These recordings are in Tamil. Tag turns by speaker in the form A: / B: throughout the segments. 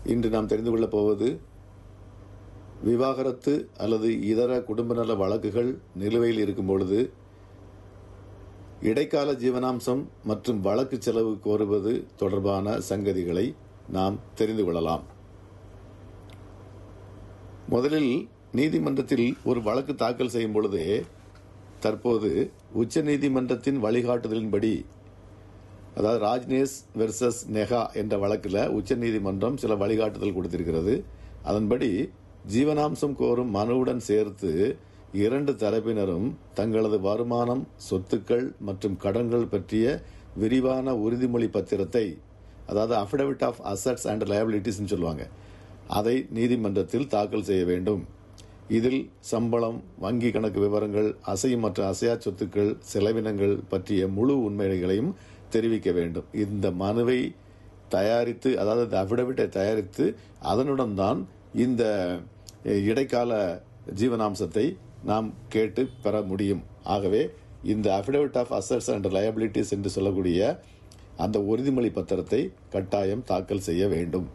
A: இன்று நாம் தெரிந்து கொள்ளப் போவது விவாகரத்து அல்லது இதர குடும்ப நல வழக்குகள் நிலுவையில் இருக்கும் பொழுது இடைக்கால ஜீவனாம்சம் மற்றும் வழக்கு செலவு கோருவது தொடர்பான சங்கதிகளை நாம் தெரிந்து கொள்ளலாம் முதலில் நீதிமன்றத்தில் ஒரு வழக்கு தாக்கல் செய்யும் பொழுதே தற்போது உச்ச நீதிமன்றத்தின் வழிகாட்டுதலின்படி அதாவது ராஜ்னேஷ் வெர்சஸ் நெகா என்ற வழக்கில் உச்ச நீதிமன்றம் சில வழிகாட்டுதல் கொடுத்திருக்கிறது அதன்படி ஜீவனாம்சம் கோரும் மனுவுடன் சேர்த்து இரண்டு தரப்பினரும் தங்களது வருமானம் சொத்துக்கள் மற்றும் கடன்கள் பற்றிய விரிவான உறுதிமொழி பத்திரத்தை அதாவது affidavit of assets and liabilities சொல்லுவாங்க அதை நீதிமன்றத்தில் தாக்கல் செய்ய வேண்டும் இதில் சம்பளம் வங்கி கணக்கு விவரங்கள் அசையும் மற்ற அசையா சொத்துக்கள் செலவினங்கள் பற்றிய முழு உண்மைகளையும் தெரிவிக்க வேண்டும் இந்த மனுவை தயாரித்து அதாவது இந்த அபிடவிட்டை தயாரித்து அதனுடன் தான் இந்த இடைக்கால ஜீவனாம்சத்தை நாம் கேட்டு பெற முடியும் ஆகவே இந்த affidavit of assets and liabilities என்று சொல்லக்கூடிய அந்த உறுதிமொழி பத்திரத்தை கட்டாயம் தாக்கல் செய்ய வேண்டும்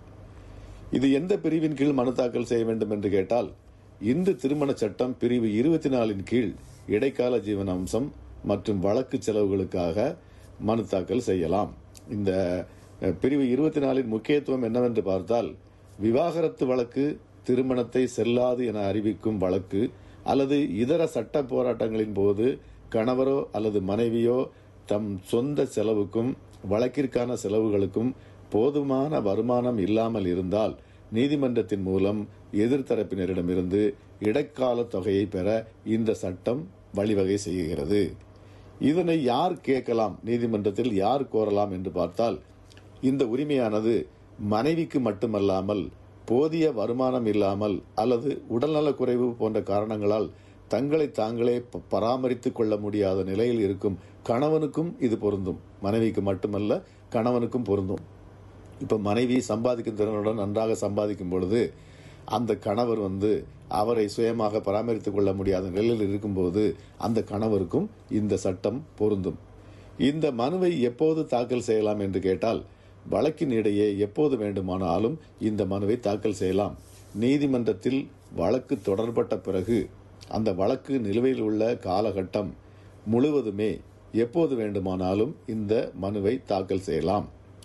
A: இது எந்த பிரிவின் கீழ் மனு தாக்கல் செய்ய வேண்டும் என்று கேட்டால் இந்து திருமண சட்டம் பிரிவு இருபத்தி நாலின் கீழ் இடைக்கால ஜீவனாம்சம் மற்றும் வழக்கு செலவுகளுக்காக மனு தாக்கல் செய்யலாம் இந்த பிரிவு இருபத்தி நாலின் முக்கியத்துவம் என்னவென்று பார்த்தால் விவாகரத்து வழக்கு திருமணத்தை செல்லாது என அறிவிக்கும் வழக்கு அல்லது இதர சட்ட போராட்டங்களின் போது கணவரோ அல்லது மனைவியோ தம் சொந்த செலவுக்கும் வழக்கிற்கான செலவுகளுக்கும் போதுமான வருமானம் இல்லாமல் இருந்தால் நீதிமன்றத்தின் மூலம் எதிர்த்தரப்பினரிடமிருந்து இடைக்கால தொகையை பெற இந்த சட்டம் வழிவகை செய்கிறது இதனை யார் கேட்கலாம் நீதிமன்றத்தில் யார் கோரலாம் என்று பார்த்தால் இந்த உரிமையானது மனைவிக்கு மட்டுமல்லாமல் போதிய வருமானம் இல்லாமல் அல்லது உடல்நலக் குறைவு போன்ற காரணங்களால் தங்களை தாங்களே பராமரித்துக் கொள்ள முடியாத நிலையில் இருக்கும் கணவனுக்கும் இது பொருந்தும் மனைவிக்கு மட்டுமல்ல கணவனுக்கும் பொருந்தும் இப்ப மனைவி சம்பாதிக்கும் திறனுடன் நன்றாக சம்பாதிக்கும் பொழுது அந்த கணவர் வந்து அவரை சுயமாக பராமரித்துக் கொள்ள முடியாத நிலையில் இருக்கும்போது அந்த கணவருக்கும் இந்த சட்டம் பொருந்தும் இந்த மனுவை எப்போது தாக்கல் செய்யலாம் என்று கேட்டால் வழக்கின் இடையே எப்போது வேண்டுமானாலும் இந்த மனுவை தாக்கல் செய்யலாம் நீதிமன்றத்தில் வழக்கு தொடர்பட்ட பிறகு அந்த வழக்கு நிலுவையில் உள்ள காலகட்டம் முழுவதுமே எப்போது வேண்டுமானாலும் இந்த மனுவை தாக்கல் செய்யலாம்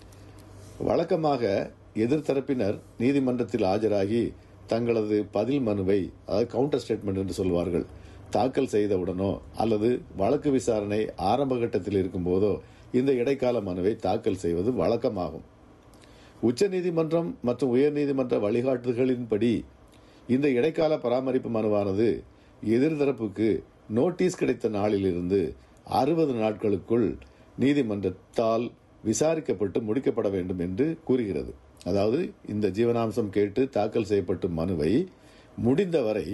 A: வழக்கமாக எதிர்த்தரப்பினர் நீதிமன்றத்தில் ஆஜராகி தங்களது பதில் மனுவை அதாவது கவுண்டர் ஸ்டேட்மெண்ட் என்று சொல்வார்கள் தாக்கல் செய்தவுடனோ அல்லது வழக்கு விசாரணை ஆரம்ப கட்டத்தில் இருக்கும்போதோ இந்த இடைக்கால மனுவை தாக்கல் செய்வது வழக்கமாகும் உச்சநீதிமன்றம் மற்றும் உயர்நீதிமன்ற வழிகாட்டுதல்களின்படி இந்த இடைக்கால பராமரிப்பு மனுவானது எதிர்தரப்புக்கு நோட்டீஸ் கிடைத்த நாளிலிருந்து அறுபது நாட்களுக்குள் நீதிமன்றத்தால் விசாரிக்கப்பட்டு முடிக்கப்பட வேண்டும் என்று கூறுகிறது அதாவது இந்த ஜீவனாம்சம் கேட்டு தாக்கல் செய்யப்பட்ட மனுவை முடிந்தவரை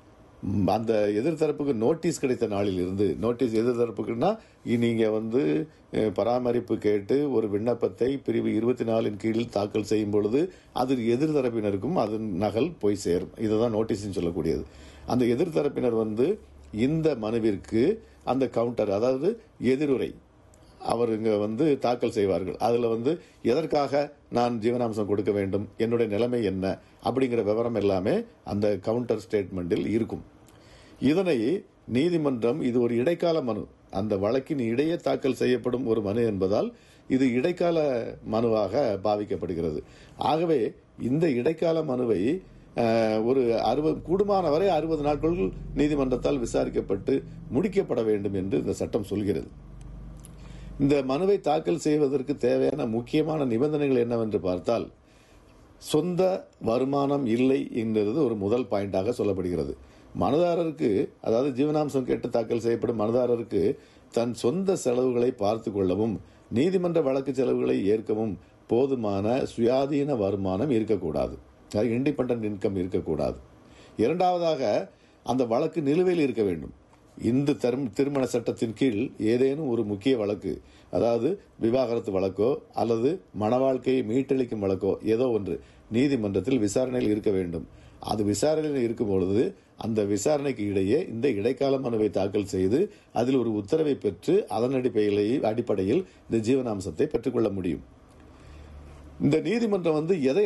A: அந்த எதிர்த்தரப்புக்கு நோட்டீஸ் கிடைத்த நாளில் இருந்து நோட்டீஸ் எதிர்த்தரப்புக்குன்னா நீங்க வந்து பராமரிப்பு கேட்டு ஒரு விண்ணப்பத்தை பிரிவு இருபத்தி நாலின் கீழ் தாக்கல் செய்யும் பொழுது அது எதிர்த்தரப்பினருக்கும் அதன் நகல் போய் சேரும் இதுதான் நோட்டீஸ் சொல்லக்கூடியது அந்த எதிர்த்தரப்பினர் வந்து இந்த மனுவிற்கு அந்த கவுண்டர் அதாவது எதிருரை அவர் இங்க வந்து தாக்கல் செய்வார்கள் அதுல வந்து எதற்காக நான் ஜீவனாம்சம் கொடுக்க வேண்டும் என்னுடைய நிலைமை என்ன அப்படிங்கிற விவரம் எல்லாமே அந்த கவுண்டர் ஸ்டேட்மெண்டில் இருக்கும் இதனை நீதிமன்றம் இது ஒரு இடைக்கால மனு அந்த வழக்கின் இடையே தாக்கல் செய்யப்படும் ஒரு மனு என்பதால் இது இடைக்கால மனுவாக பாவிக்கப்படுகிறது ஆகவே இந்த இடைக்கால மனுவை ஒரு அறுபது கூடுமான வரை அறுபது நாட்கள் நீதிமன்றத்தால் விசாரிக்கப்பட்டு முடிக்கப்பட வேண்டும் என்று இந்த சட்டம் சொல்கிறது இந்த மனுவை தாக்கல் செய்வதற்கு தேவையான முக்கியமான நிபந்தனைகள் என்னவென்று பார்த்தால் சொந்த வருமானம் இல்லை என்கிறது ஒரு முதல் பாயிண்டாக சொல்லப்படுகிறது மனுதாரருக்கு அதாவது ஜீவனாம்சம் கேட்டு தாக்கல் செய்யப்படும் மனுதாரருக்கு தன் சொந்த செலவுகளை பார்த்து கொள்ளவும் நீதிமன்ற வழக்கு செலவுகளை ஏற்கவும் போதுமான சுயாதீன வருமானம் இருக்கக்கூடாது இண்டிபெண்ட் இன்கம் இருக்கக்கூடாது இரண்டாவதாக அந்த வழக்கு நிலுவையில் இருக்க வேண்டும் இந்து திருமண சட்டத்தின் கீழ் ஏதேனும் ஒரு முக்கிய வழக்கு அதாவது விவாகரத்து வழக்கோ அல்லது மன வாழ்க்கையை மீட்டளிக்கும் வழக்கோ ஏதோ ஒன்று நீதிமன்றத்தில் விசாரணையில் இருக்க வேண்டும் அது விசாரணையில் இருக்கும் பொழுது அந்த விசாரணைக்கு இடையே இந்த இடைக்கால மனுவை தாக்கல் செய்து அதில் ஒரு உத்தரவை பெற்று அதன் அடிப்படையில் அடிப்படையில் இந்த ஜீவனாம்சத்தை பெற்றுக்கொள்ள முடியும் இந்த நீதிமன்றம் வந்து எதை